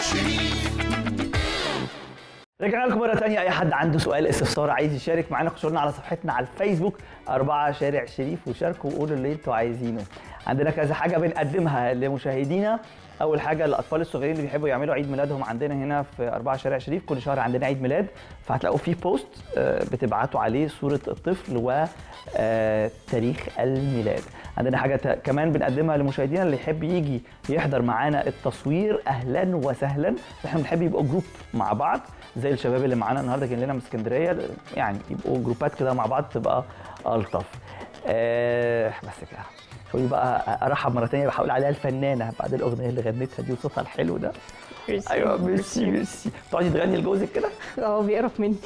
شريف رجعنا لكم مرة تانية أي حد عنده سؤال استفسار عايز يشارك معانا خشوا لنا على صفحتنا على الفيسبوك أربعة شارع شريف وشاركوا وقولوا اللي أنتوا عايزينه. عندنا كذا حاجة بنقدمها لمشاهدينا. أول حاجة الأطفال الصغيرين اللي بيحبوا يعملوا عيد ميلادهم عندنا هنا في أربعة شارع شريف كل شهر عندنا عيد ميلاد فهتلاقوا فيه بوست آه، بتبعتوا عليه صورة الطفل وتاريخ الميلاد. عندنا حاجة تا- كمان بنقدمها لمشاهدينا اللي يحب يجي يحضر معانا التصوير أهلا وسهلا احنا بنحب يبقوا جروب مع بعض زي الشباب اللي معانا النهارده جايين لنا من اسكندريه يعني يبقوا جروبات كده مع بعض تبقى الطف آه بس كده شوي بقى ارحب مره ثانيه بحاول عليها الفنانه بعد الاغنيه اللي غنتها دي وصوتها الحلو ده ايوه ميرسي ميرسي تقعدي تغني لجوزك كده اه بيقرف مني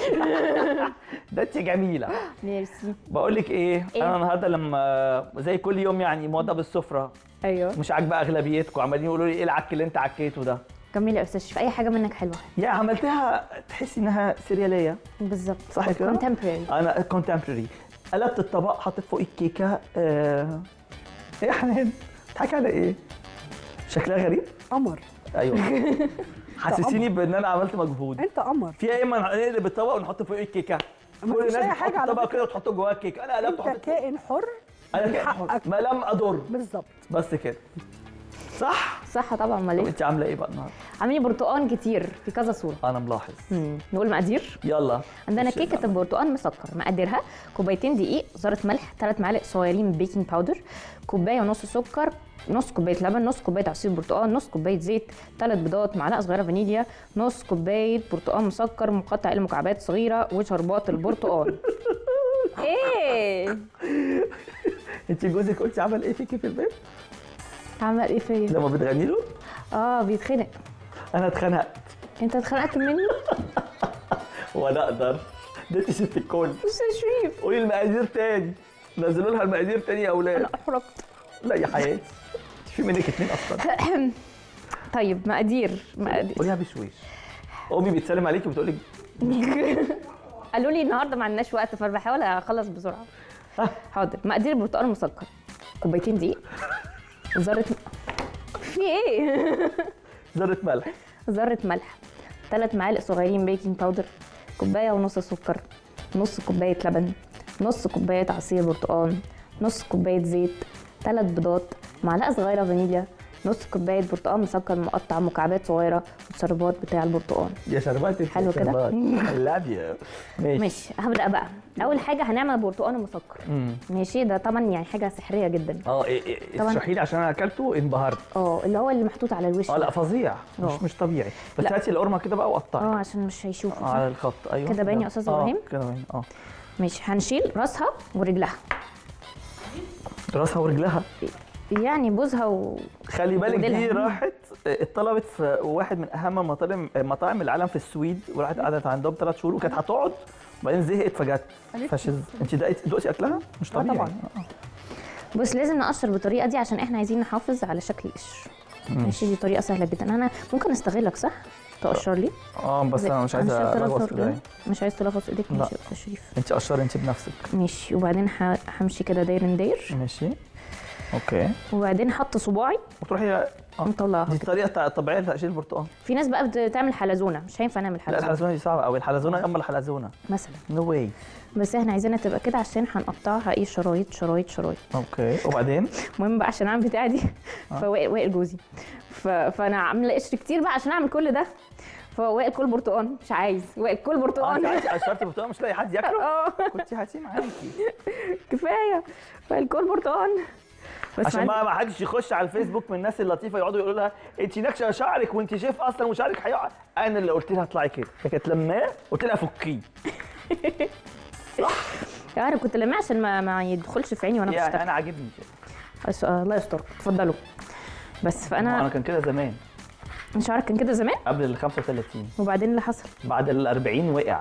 ده انت جميله ميرسي بقول لك ايه إيه؟ انا النهارده لما زي كل يوم يعني موضب السفره ايوه مش عاجبه اغلبيتكم عمالين يقولوا لي ايه العك اللي انت عكيته ده جميل يا استاذ شريف اي حاجه منك حلوه يا عملتها تحسي انها سيرياليه بالظبط صح كده؟ كونتمبرري انا كونتمبرري قلبت الطبق حطيت فوقيه الكيكه آه... ايه يا حنان بتضحكي على ايه شكلها غريب قمر ايوه حسسيني بان انا عملت مجهود انت قمر في ايه ما نقلب الطبق ونحط فوقيه الكيكه ما كل فيش الناس أي بتحط حاجة على الطبق فكرة. كده وتحط جواه الكيكه انا قلبت انت وحطيت كائن حر انا من كده حقك. ما لم اضر بالظبط بس كده صح صح طبعا امال طب ايه انت عامله ايه بقى النهارده عاملين برتقان كتير في كذا صوره انا ملاحظ مم. نقول مقادير يلا عندنا خش كيكه بقى. البرتقال مسكر مقاديرها كوبايتين دقيق ذره ملح ثلاث معالق صغيرين بيكنج باودر كوبايه ونص سكر نص كوبايه لبن نص كوبايه عصير برتقال نص كوبايه زيت ثلاث بيضات معلقه صغيره فانيليا نص كوبايه برتقال مسكر مقطع الى مكعبات صغيره وشربات البرتقال ايه انت جوزك قلتي عمل ايه فيكي في البيت عمل ايه فيا لما بتغني له اه بيتخنق انا اتخنقت انت اتخنقت مني ولا اقدر ده انت ست الكل استاذ شريف قولي المقادير تاني نزلوا لها المقادير تاني يا اولاد انا احرجت لا يا حياتي في منك اتنين اصلا طيب مقادير مقادير قوليها بشويش امي بتسلم عليكي وبتقول لك قالوا لي النهارده ما عندناش وقت فبحاول اخلص بسرعه حاضر مقادير برتقال مسكر كوبايتين دقيق ذره في ايه ذره ملح ذره ملح ثلاث معالق صغيرين بيكنج باودر كوبايه ونص سكر نص كوبايه لبن نص كوبايه عصير برتقال نص كوبايه زيت ثلاث بيضات معلقه صغيره فانيليا نص كوبايه برتقال مسكر مقطع مكعبات صغيره والشربات بتاع البرتقال يا شربات انت حلو كده؟ لاف يو ماشي ماشي هبدا بقى اول حاجه هنعمل برتقال مسكر مم. ماشي ده طبعا يعني حاجه سحريه جدا اه إيه إيه طبعاً. اشرحي لي عشان انا اكلته انبهرت اه اللي هو اللي محطوط على الوش اه لا ده. فظيع مش آه. مش طبيعي بس لا. هاتي القرمه كده بقى وقطعي اه عشان مش هيشوفوا آه، على الخط ايوه كده باين يا يلا. أستاذ آه، إبراهيم؟ كده باين اه ماشي هنشيل راسها ورجلها راسها ورجلها يعني بوزها و... خلي بالك دي وديلها. راحت آه، اتطلبت في واحد من اهم مطاعم مطاعم العالم في السويد وراحت قعدت عندهم ثلاث شهور وكانت هتقعد وبعدين زهقت فجت قالت فشز انت دقيتي دقتي اكلها مش آه، طبيعي طبعاً. آه. بص لازم نقشر بالطريقه دي عشان احنا عايزين نحافظ على شكل القشر ماشي دي طريقه سهله جدا انا ممكن استغلك صح تقشر لي اه بس انا مش عايزه هنشيل الغوص تلات كده أرجل. مش عايز تلغوص ايديك لا. ماشي يا أستاذ شريف انت قشري انت بنفسك ماشي وبعدين ه- همشي كده داير داير ماشي اوكي وبعدين احط صباعي وتروحي اه ونطلعها دي كده الطريقه بتاع- الطبيعيه لتقشير البرتقال في ناس بقى بتعمل حلزونه مش هينفع نعمل لا حلزونه الحلزونه دي صعبه قوي الحلزونه اما الحلزونه مثلا نو واي بس احنا عايزينها تبقى كده عشان هنقطعها ايه شرايط شرايط شرايط اوكي وبعدين المهم بقى عشان اعمل بتاعي دي فوائل وائل جوزي ف... فانا عامله قشر كتير بقى عشان اعمل كل ده فوائل كل برتقان مش عايز وائل كل اه انت برتقان عايزة قشرتي برتقال مش لاقي حد ياكله اه كنت هاتيه معاكي كفايه وائل كل برتقان بس عشان معلش- ما ما حدش يخش على الفيسبوك من الناس اللطيفه يقعدوا يقولوا لها انت نكشه شعرك وانت شايف اصلا وشعرك هيقع انا اللي قلت لها اطلعي كده فكانت لما قلت لها فكيه انا كنت لما عشان ما, ما يدخلش في عيني وانا يعني بشتغل انا عاجبني كده بس- آه، الله يستر اتفضلوا بس انا فانا كان كده زمان شعرك كان كده زمان قبل ال 35 وبعدين اللي حصل بعد ال 40 وقع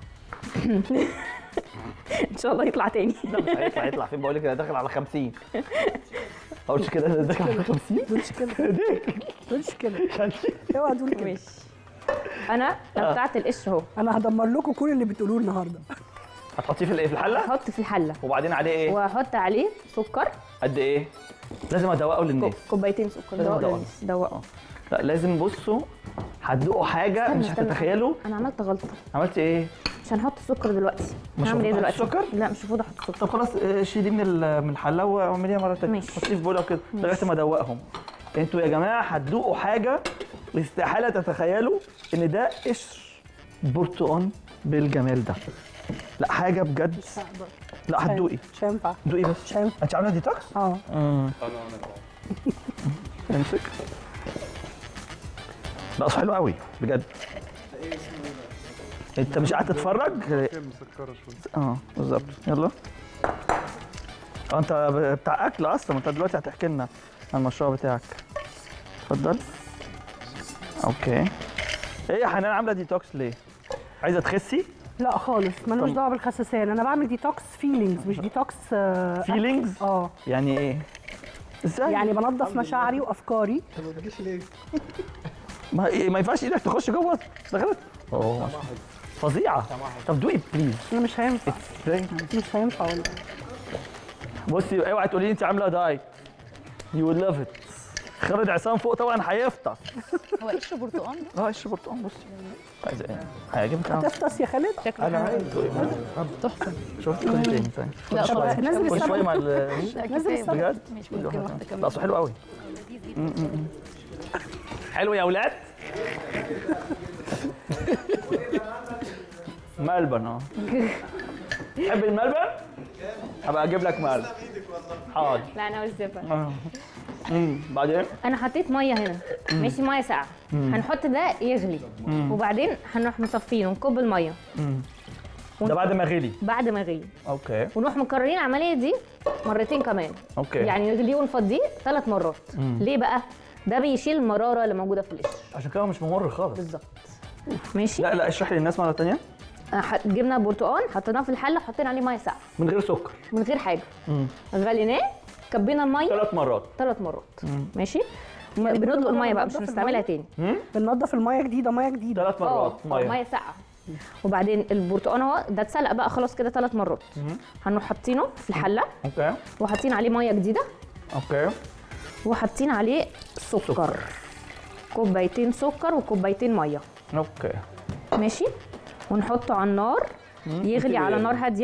ان شاء الله يطلع تاني لا مش هيطلع يطلع فين بقول لك انا داخل على 50 ما قلتش كده انا داخل على 50 تقولش كده تقولش كده اوعى تقول كده ماشي انا قطعت القشر اهو انا هدمر لكم كل اللي بتقولوه النهارده هتحطيه في الايه في الحله هحط في الحله وبعدين عليه ايه وهحط عليه سكر قد ايه لازم ادوقه كوب- للناس كوبايتين سكر لازم دوق أدوقه. للناس دوقه لا لازم بصوا هتدوقوا حاجه استنى، مش استنى. هتتخيلوا انا عملت غلطه عملت ايه مش هنحط السكر دلوقتي مش هعمل ايه هنحط دلوقتي السكر؟ لا مش المفروض احط سكر طب خلاص آه، شيليه من ال- من الحله واعمليها مره تانيه ماشي. حطيه في بوله كده لغايه ما ادوقهم انتوا يا جماعه هتدوقوا حاجه استحاله تتخيلوا ان ده قشر برتقان بالجمال ده لا حاجه بجد لا هتدوقي مش هينفع دوقي بس مش هينفع انت عامله ديتوكس؟ اه امسك لا أصل حلو قوي بجد انت مش قاعد تتفرج مسكره شويه اه بالظبط يلا اه انت ب- بتاع اكل اصلا انت دلوقتي هتحكي لنا عن المشروع بتاعك اتفضل اوكي ايه يا حنان عامله ديتوكس ليه عايزه تخسي لا خالص ملوش طب- دعوه بالخسسان انا بعمل ديتوكس فيلينجز مش ديتوكس آه، فيلينجز اه يعني ايه ازاي يعني بنظف مشاعري وافكاري ما, إيه ما ينفعش ايدك تخش جوه دخلت اوه ما شاء الله. فظيعه طب دوقي بليز انا مش هينفع مش هينفع والله بصي اوعي تقولي لي انت عامله دايت يو ويل لاف ات خالد عصام فوق طبعا هيفطس هو قشر برتقال ده اه اشرب برتقال بصي عايزه ايه هيعجبك قوي تفطس يا خالد شكله انا حلو. عايز تحفه شفت كل تاني ثاني لا كل شويه خلاص نزل كل السبت. شويه مع ال لا نزل كفايه السبت. بجد مش ممكن واحده لا كمان اصل حلو قوي م- م- م. حلو يا اولاد ملبن اه تحب الملبن؟ هبقى اجيب لك ملبن حاضر لا انا مش زبا آه. امم بعدين انا حطيت ميه هنا ماشي ميه ساقعه هنحط ده يغلي وبعدين هنروح مصفينه ونكب الميه ده بعد ما غلي بعد ما يغلي اوكي ونروح مكررين العمليه دي مرتين كمان اوكي يعني نغليه ونفضيه ثلاث مرات ليه بقى ده بيشيل المراره اللي موجوده في القشر عشان كده مش ممر خالص بالظبط ماشي لا لا اشرح لي الناس مره ثانيه آه، ح- جبنا برتقال حطيناه في الحله حطينا عليه ميه ساقعه من غير سكر من غير حاجه غليناه كبينا الميه ثلاث مرات ثلاث مرات ماشي م- بندلق الميه بقى مش بننضف هنستعملها تاني بننضف الميه جديده ميه جديده ثلاث اه مرات آه، ميه ميه ساقعه وبعدين البرتقال اهو ده اتسلق بقى خلاص كده ثلاث مرات هنروح حاطينه في الحله اوكي وحاطين عليه ميه جديده اوكي وحاطين عليه سكر كوبايتين سكر وكوبايتين ميه اوكي ماشي ونحطه على النار يغلي على نار هاديه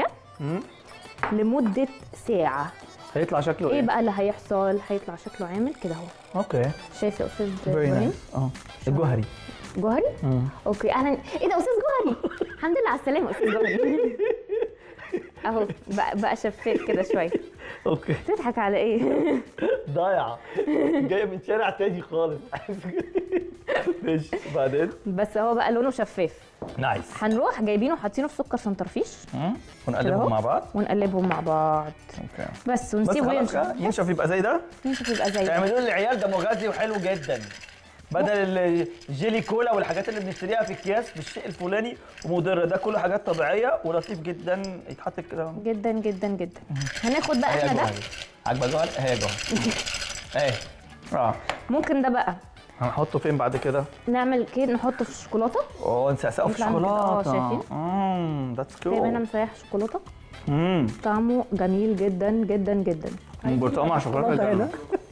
لمده ساعه هيطلع شكله ايه ايه؟ بقى اللي هيحصل هيطلع شكله عامل كده اهو اوكي شايف يا استاذ فيري ابراهيم نايس اه الجوهري جوهري اوكي اهلا ايه ده استاذ جوهري الحمد لله على السلامه استاذ جوهري اهو بقى, بقى شفاف كده شويه اوكي تضحك على ايه ضايعه جايه من شارع تاني خالص ماشي بعدين بس هو بقى لونه شفاف نايس هنروح جايبينه وحاطينه في سكر سنترفيش كده ونقلبهم أهو. مع بعض ونقلبهم مع بعض اوكي بس بس ونسيبه خلاص ينشف كده ينشف يبقى زي ده ينشف يبقى زي اعملوا للعيال ده مغذي وحلو جدا بدل الجيلي كولا والحاجات اللي بنشتريها في اكياس بالشيء الفلاني ومضره ده كله حاجات طبيعيه ولطيف جدا يتحط كده جدا جدا جدا هناخد بقى هي احنا ده جوهري عاجبك جوهري هي جوهري ايه اه ممكن ده بقى هنحطه فين بعد كده؟ نعمل كده نحطه في الشوكولاته اه نسقسقه في يطلع من كده. اه، الشوكولاته شايفين؟ امم ذاتس زي ما انا كول مسيح شوكولاته امم طعمه جميل جدا جدا جدا برتقال مع شوكولاته شوكولاتة هنا.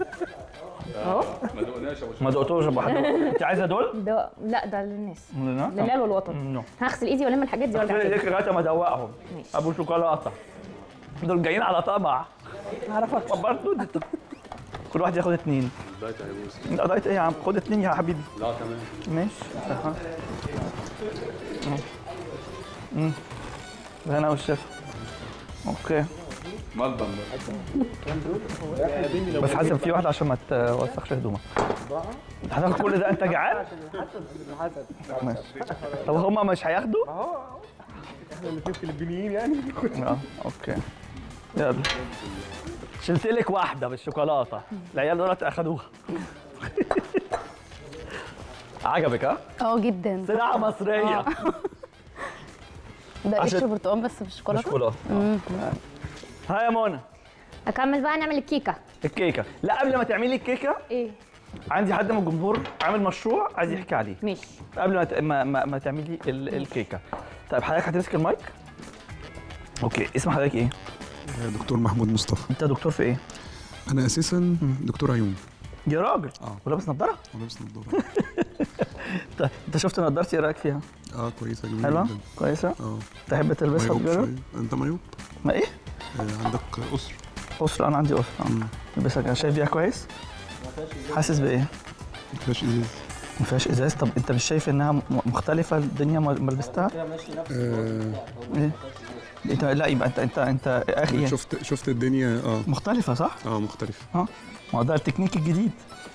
اهو ما دقتوش يا ابو حد انت عايزه دول؟ ده لا ده للناس لا لله والوطن نو هغسل ايدي والم الحاجات دي وارجع اغسلي تاني ايديك لغايه ما ادوقهم ماشي. ابو شوكولاته دول جايين على طمع معرفكش برضه دي- كل واحد ياخد اتنين دايت هيبوظ لا دايت ايه يا عم خد اتنين يا حبيبي لا تمام ماشي أها. امم ده انا والشيف اوكي ملبن بس حاسب في واحده عشان ما توسخش هدومك هتاخد كل ده انت جعان؟ ماشي طب هما مش هياخدوا؟ احنا الاثنين فلبينيين يعني اه اوكي يلا شلت لك واحده بالشوكولاته العيال دولت اخدوها عجبك ها؟ اه جدا صناعه مصريه ده عشان- قشر برتقال بس بالشوكولاته شوكولاته ها يا منى اكمل بقى نعمل الكيكه الكيكه لا قبل ما تعملي الكيكه ايه عندي حد من الجمهور عامل مشروع عايز يحكي عليه ماشي قبل ما ت- ما, ما, ما تعملي ال- الكيكه طيب حضرتك هتمسك المايك اوكي اسم حضرتك ايه دكتور محمود مصطفى انت دكتور في ايه انا اساسا دكتور عيون يا راجل اه ولابس نظاره ولابس نظاره طيب انت شفت نضارتي ايه رايك فيها؟ اه كويسه جميله حلوه؟ جدا. كويسه؟ اه تحب تلبسها مايوب تجرب؟ شويه انت مايوب ما ايه؟ آه عندك اسر اسره انا عندي اسره اه مم. تلبسها كده شايف بيها كويس؟ حاسس بايه؟ ما فيهاش ازاز ما فيهاش ازاز طب انت مش شايف انها م- مختلفه الدنيا ما ما لبستها؟ آه ايه؟ انت لا يبقى انت انت انت اخي شفت شفت الدنيا اه مختلفه صح؟ اه مختلف اه ما هو ده التكنيك الجديد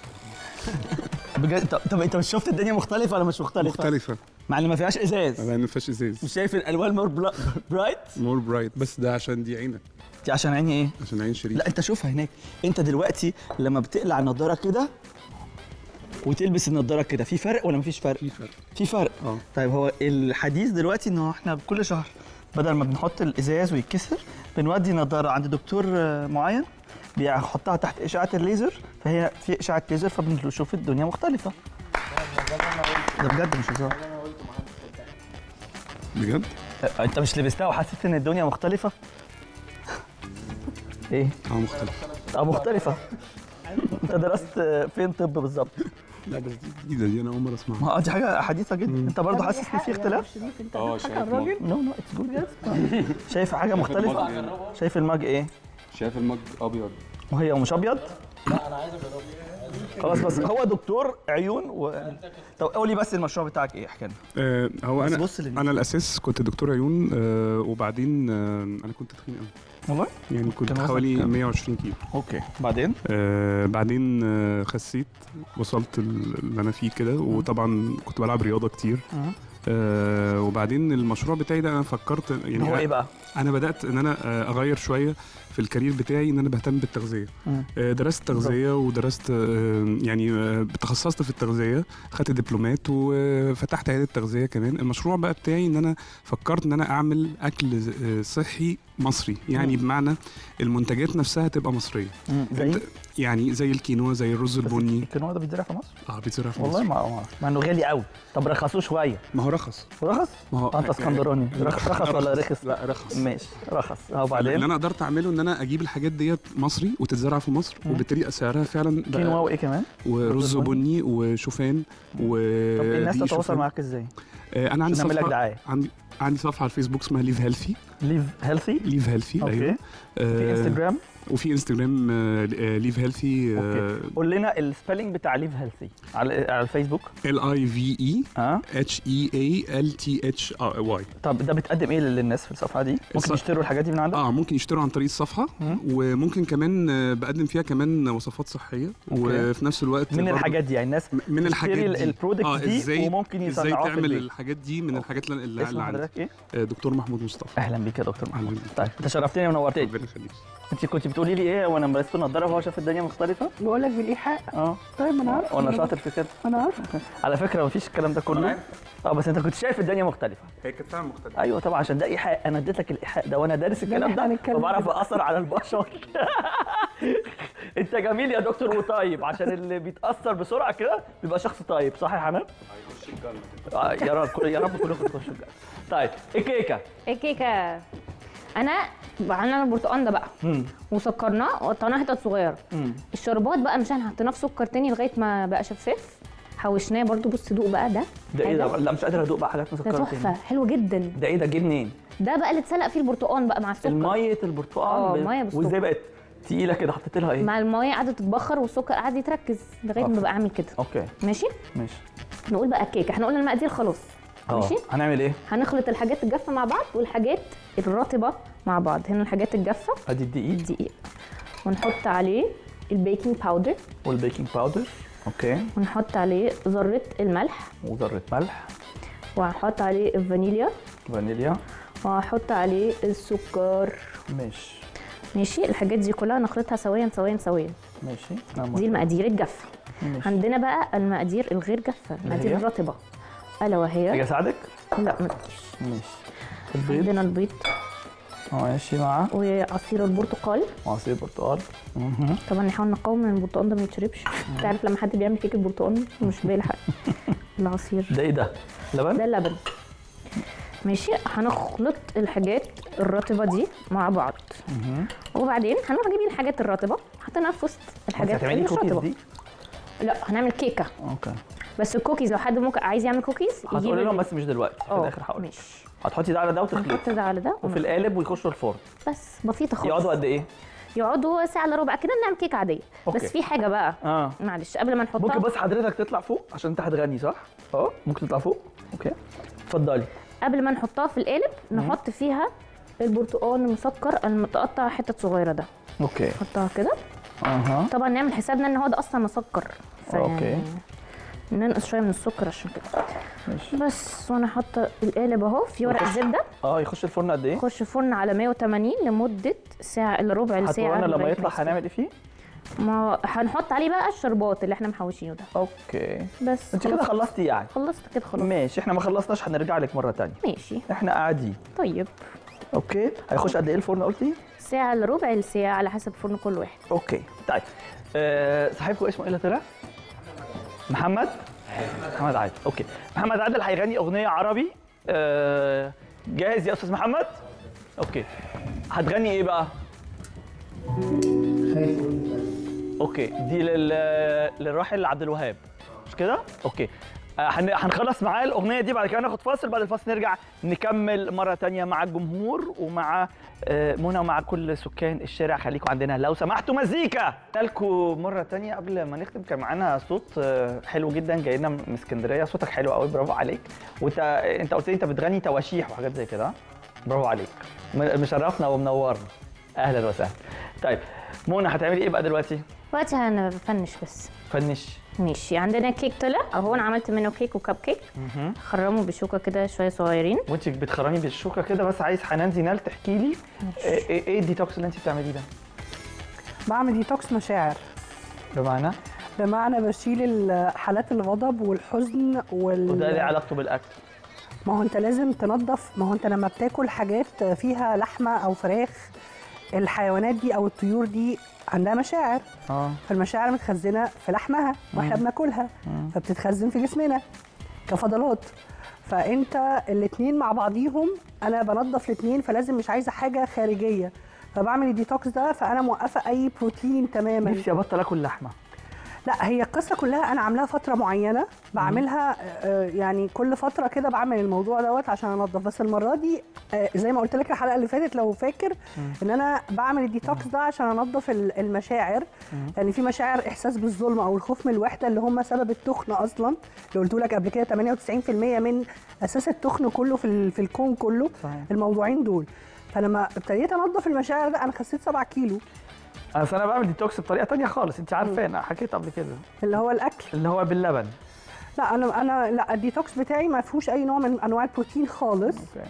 بجد طب, طب انت مش شفت الدنيا مختلفه ولا مش مختلفه؟ مختلفه مع ان ما فيهاش ازاز لان ما فيهاش ازاز مش شايف الالوان مور بلا- برايت مور برايت بس ده عشان دي عينك دي عشان عيني ايه؟ عشان عين شريف لا انت شوفها هناك انت دلوقتي لما بتقلع النضاره كده وتلبس النضاره كده في فرق ولا مفيش فرق؟ في فرق في فرق اه طيب هو الحديث دلوقتي ان هو احنا كل شهر بدل ما بنحط الازاز ويتكسر بنودي نضاره عند دكتور آه، معين بيحطها تحت اشعه الليزر فهي في اشعه ليزر فبنشوف الدنيا مختلفه ده بجد مش هزار بجد آه، انت مش لبستها وحسيت ان الدنيا مختلفه ايه اه مختلف اه مختلفه انت درست آه، فين طب بالظبط لا بس دي جديده دي انا اول مره اسمعها ما اه دي حاجه حديثه جدا انت برضه حاسس ان في اختلاف شريف انت اه بتضحك شايف على الراجل نو نو اتس جود شايف حاجه مختلفه شايف المج ايه شايف المج ابيض وهي ومش ابيض لا انا عايز اجربه خلاص بس هو دكتور عيون و... طب قولي بس المشروع بتاعك ايه احكي لنا آه هو بس انا بص للناس. انا الاساس كنت دكتور عيون آه وبعدين آه انا كنت تخين قوي والله يعني كنت كان وزنك حوالي كام؟ 120 كيلو اوكي بعدين آه بعدين آه خسيت وصلت ال- اللي انا فيه كده وطبعا كنت بلعب رياضه كتير مم. آه وبعدين المشروع بتاعي ده انا فكرت يعني هو ايه بقى انا بدات ان انا آه، اغير شويه في الكارير بتاعي ان انا بهتم بالتغذيه مم. آه، درست تغذيه ودرست آه، يعني آه، تخصصت في التغذيه خدت دبلومات وفتحت عياده تغذيه كمان المشروع بقى بتاعي ان انا فكرت ان انا اعمل اكل آه، صحي مصري يعني بمعنى المنتجات نفسها تبقى مصريه مم. زي أنت- يعني زي الكينوا زي الرز البني الكينوا ده بيتزرع في مصر اه بيتزرع في والله مصر ما ما- مع انه غالي قوي طب رخصوه شويه ما هو رخص رخص ما هو آه، انت اسكندراني رخ- رخص ولا رخص لا رخص ماشي رخص اه اللي وبعدين انا قدرت اعمله ان انا اجيب الحاجات ديت مصري وتتزرع في مصر وبالتالي سعرها فعلا بقى- كينوا وايه كمان ورز بني وشوفان و طب الناس دي تتواصل شوفان. معاك ازاي آه انا عندي عشان نعمل لك صفحه دعايه عندي عندي صفحه على الفيسبوك اسمها ليف هيلثي ليف هيلثي ليف هيلثي اوكي ايوه في انستجرام وفي انستجرام ليف هيلثي اوكي قول لنا السبيلنج بتاع ليف هيلثي على على الفيسبوك ال اي في اي اه اتش اي اي ال تي اتش واي طب ده بتقدم ايه للناس في الصفحه دي ممكن الص- يشتروا الحاجات دي من عندك اه ممكن يشتروا عن طريق الصفحه مم. وممكن كمان آه، بقدم فيها كمان وصفات صحيه أوكي. وفي نفس الوقت من برضو- الحاجات دي يعني الناس من الحاجات تشتري دي البرودكت دي ازاي وممكن ازاي يصنعوها في تعمل البيت الحاجات دي من الحاجات اللي, اللي اسم اللي عندي حضرتك ايه آه، دكتور محمود مصطفى اهلا بيك يا دكتور محمود أهلاً بيك. طيب انت شرفتني ونورتني ربنا يخليك انت كنت بتقولي لي ايه وانا لبست النضاره وهو شاف الدنيا مختلفه بقول لك بالايحاء اه طيب ما انا عارفه وانا شاطر في كده انا عارفه على فكره مفيش الكلام ده كله اه بس انت كنت شايف الدنيا مختلفه هي كانت فعلا مختلفه ايوه طبعا عشان ده ايحاء انا اديت لك الايحاء ده وانا دارس الكلام اللي ده احنا هنتكلم فبعرف فيه. اثر على البشر انت جميل يا دكتور وطيب عشان اللي بيتاثر بسرعه كده بيبقى شخص طيب صح يا حنان؟ آه، يا رب كل- يا رب كلكم تخشوا الجنه طيب الكيكه الكيكه انا عملنا البرتقال ده بقى مم. وسكرناه وقطعناه حتت صغيره مم. الشربات بقى مش احنا حطيناه في سكر تاني لغايه ما بقى شفاف حوشناه برضو بص دوق بقى ده ده ايه ده؟ حاجة- لا مش قادر ادوق بقى حاجات ده مسكره تحفه تاني حلو جدا ده ايه ده جه منين؟ ده بقى اللي اتسلق فيه البرتقال بقى مع السكر الميه البرتقال اه، ب- مية بالسكر. وازاي بقت تقيله كده حطيت لها ايه؟ مع الميه قعدت تتبخر والسكر قعد يتركز لغايه ما أوكي. بقى عامل كده اوكي ماشي ماشي نقول بقى الكيكه احنا قلنا المقادير خلاص اه ماشي هنعمل ايه؟ هنخلط الحاجات الجافه مع بعض والحاجات الرطبه مع بعض هنا الحاجات الجافه ادي الدقيق الدقيق ونحط عليه البيكنج باودر والبيكنج باودر اوكي ونحط عليه ذره الملح وذره ملح وهحط عليه الفانيليا فانيليا وهحط عليه السكر ماشي ماشي الحاجات دي كلها نخلطها سويا سويا سويا ماشي دي المقادير الجافه ماشي عندنا بقى المقادير الغير جافه المقادير هي؟ الرطبه الا اجي وهي اساعدك؟ لا ما تجيش ماشي البيض عندنا البيض اه ماشي مع وعصير البرتقال عصير برتقال مهم. طبعا نحاول نقاوم ان البرتقال ده ما يتشربش انت عارف لما حد بيعمل كيكه برتقال مش بيلحق العصير ده ايه ده؟ لبن؟ ده اللبن ماشي هنخلط الحاجات الرطبه دي مع بعض مهم. وبعدين هنروح جايبين الحاجات الرطبه حطيناها في وسط انت الحاجات هتعملي اللي مش كوكيز رطبه دي؟ لا هنعمل كيكه اوكي بس الكوكيز لو حد ممكن عايز يعمل كوكيز هتقولي لهم بس مش دلوقتي في اه الاخر هقول ماشي هتحطي ده على ده وتخلطي هنحط ده على ده وفي القالب ويخشوا الفرن بس بسيطه خالص يقعدوا قد ايه؟ يقعدوا ساعه الا ربع كده نعمل كيكه عاديه أوكي. بس في حاجه بقى اه معلش قبل ما نحطها ممكن بس حضرتك تطلع فوق عشان انت هتغني صح؟ اه ممكن تطلع فوق اوكي اتفضلي قبل ما نحطها في القالب نحط فيها البرتقال المسكر المتقطع حتت صغيره ده اوكي نحطها كده اها طبعا نعمل حسابنا ان هو ده اصلا مسكر فيعني أوكي. ننقص شويه من السكر عشان كده ماشي بس وانا حاطه القالب اهو في ورق وخش- زبده اه يخش الفرن قد ايه؟ يخش فرن على 180 لمده ساعه الا ربع ساعه هتقولنا لما لغاية ما يطلع يستوي. هنعمل ايه فيه؟ ما هنحط عليه بقى الشربات اللي احنا محوشينه ده اوكي بس انت كده خلاص. خلصتي يعني خلصت كده خلاص ماشي احنا ما خلصناش هنرجع لك مره تانية ماشي احنا قاعدين طيب اوكي هيخش قد ايه الفرن قلتي؟ ساعه الا ربع الساعه على حسب فرن كل واحد اوكي طيب أه صاحبكم اسمه ايه اللي طلع؟ محمد؟ محمد عادل اوكي محمد عادل هيغني اغنيه عربي أه جاهز يا استاذ محمد؟ اوكي هتغني ايه بقى؟ اوكي دي لل... للراحل عبد الوهاب مش كده؟ اوكي آه، هن- هنخلص معاه الاغنيه دي بعد كده ناخد فاصل بعد الفاصل نرجع نكمل مره تانية مع الجمهور ومع آه، منى ومع كل سكان الشارع خليكم عندنا لو سمحتوا مزيكا لكم مره تانية قبل ما نختم كان معانا صوت آه، حلو جدا جاي لنا من اسكندريه صوتك حلو قوي برافو عليك وانت انت قلت لي انت بتغني تواشيح وحاجات زي كده برافو عليك م- مشرفنا ومنورنا اهلا وسهلا طيب منى هتعملي ايه بقى دلوقتي دلوقتي هنفنش بس فنش ماشي عندنا كيك طلع اهو انا عملت منه كيك وكب كيك خرمه بشوكه كده شويه صغيرين وانت بتخرمي بالشوكه كده بس عايز حنان زينال تحكي لي ايه ايه إيه الديتوكس اللي انت بتعمليه ده بعمل ديتوكس مشاعر بمعنى بمعنى بشيل ال- حالات الغضب والحزن وال وده ليه علاقته بالاكل ما هو انت لازم تنظف ما هو انت لما بتاكل حاجات فيها لحمه او فراخ الحيوانات دي او الطيور دي عندها مشاعر اه فالمشاعر متخزنه في لحمها واحنا بناكلها فبتتخزن في جسمنا كفضلات فانت الاتنين مع بعضيهم انا بنظف الاتنين فلازم مش عايزه حاجه خارجيه فبعمل الديتوكس ده فانا موقفه اي بروتين تماما نفسي ابطل اكل لحمه لا هي القصه كلها انا عاملاها فتره معينه بعملها آه، يعني كل فتره كده بعمل الموضوع دوت عشان انضف بس المره دي آه، زي ما قلت لك الحلقه اللي فاتت لو فاكر ان انا بعمل الديتوكس ده عشان انضف ال- المشاعر يعني في مشاعر احساس بالظلم او الخوف من الوحده اللي هم سبب التخن اصلا اللي قلت لك قبل كده 98% من اساس التخن كله في ال- في الكون كله صحيح. الموضوعين دول فلما ابتديت انضف المشاعر ده انا خسيت 7 كيلو اصل انا بعمل ديتوكس بطريقه تانية خالص انت عارفه انا حكيت قبل كده اللي هو الاكل اللي هو باللبن لا انا انا لا الديتوكس بتاعي ما فيهوش اي نوع من انواع البروتين خالص اوكي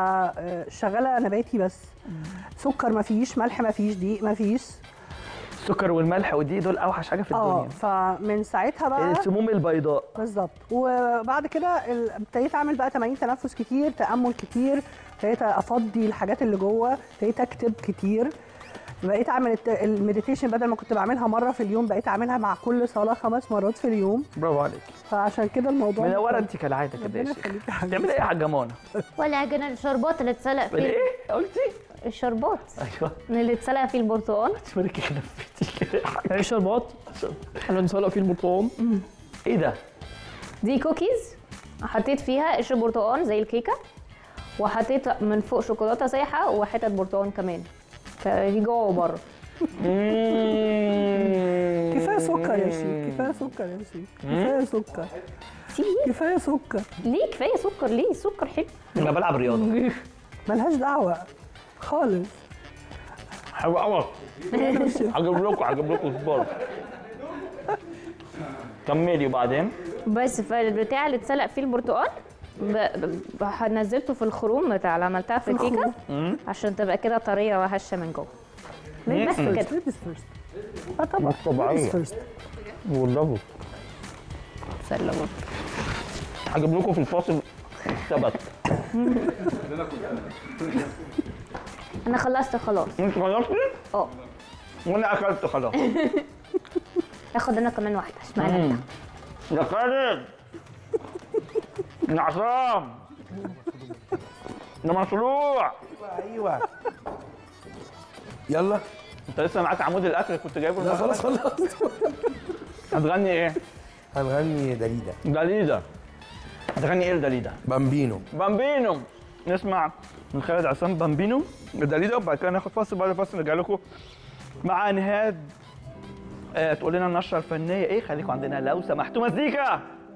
فشغاله نباتي بس سكر ما فيش ملح ما فيش دقيق ما فيش السكر والملح ودي دول اوحش حاجه في اه الدنيا فمن ساعتها بقى السموم البيضاء بالظبط وبعد كده ال- ابتديت اعمل بقى تمارين تنفس كتير تامل كتير ابتديت افضي الحاجات اللي جوه ابتديت اكتب كتير بقيت اعمل الت- المديتيشن بدل ما كنت بعملها مره في اليوم بقيت اعملها مع كل صلاه خمس مرات في اليوم برافو عليك فعشان كده الموضوع منوره انت كالعاده كده يا ربنا شيخ يخليك يا حبيبي. بتعملي ايه يا حاجه منى؟ ولا حاجه الشربات اللي اتسلق فيه ايه قلتي؟ الشربات ايوه اللي اتسلق فيه البرتقال تشمرك خلفتي كده يا حاجة. ايه شربات احنا نسلق فيه البرتقال ايه ده؟ دي كوكيز حطيت فيها قشر برتقال زي الكيكه وحطيت من فوق شوكولاته سايحه وحتت برتقال كمان فدي جوه وبره كفايه سكر يا شيخ كفايه سكر يا شيخ كفايه سكر سيبي كفايه سكر ليه كفايه سكر ليه السكر حلو انا بلعب رياضه ملهاش دعوه خالص حلو قوي هجيب لكم هجيب لكم صبار كملي وبعدين بس فالبتاع اللي اتسلق فيه البرتقال ب- ب- ب- نزلته في الخروم بتاع اللي عملتها في الكيكه عشان تبقى كده طريه وهشه من جوه بس كده ليديز فيرست اه طبعا طبيعية. ليديز فيرست والله سلموا هجيب لكم في الفاصل ثبت انا خلصت خلاص انت خلصتي اه وانا اكلت خلاص اخد انا كمان واحده اشمعنى انت يا خالد يا عصام ده مشروع ايوه يلا انت لسه معاك عمود الاكل كنت جايبه لا المرة خلاص اللي خلاص فاتت؟ هتغني ايه؟ هنغني داليدا داليدا هتغني ايه لداليدا؟ بامبينو بامبينو نسمع من خالد عصام بامبينو داليدا وبعد كده ناخد فاصل بعد الفاصل نرجع لكم مع نهاد آه تقول لنا النشره الفنيه ايه خليكم عندنا لو سمحتوا مزيكا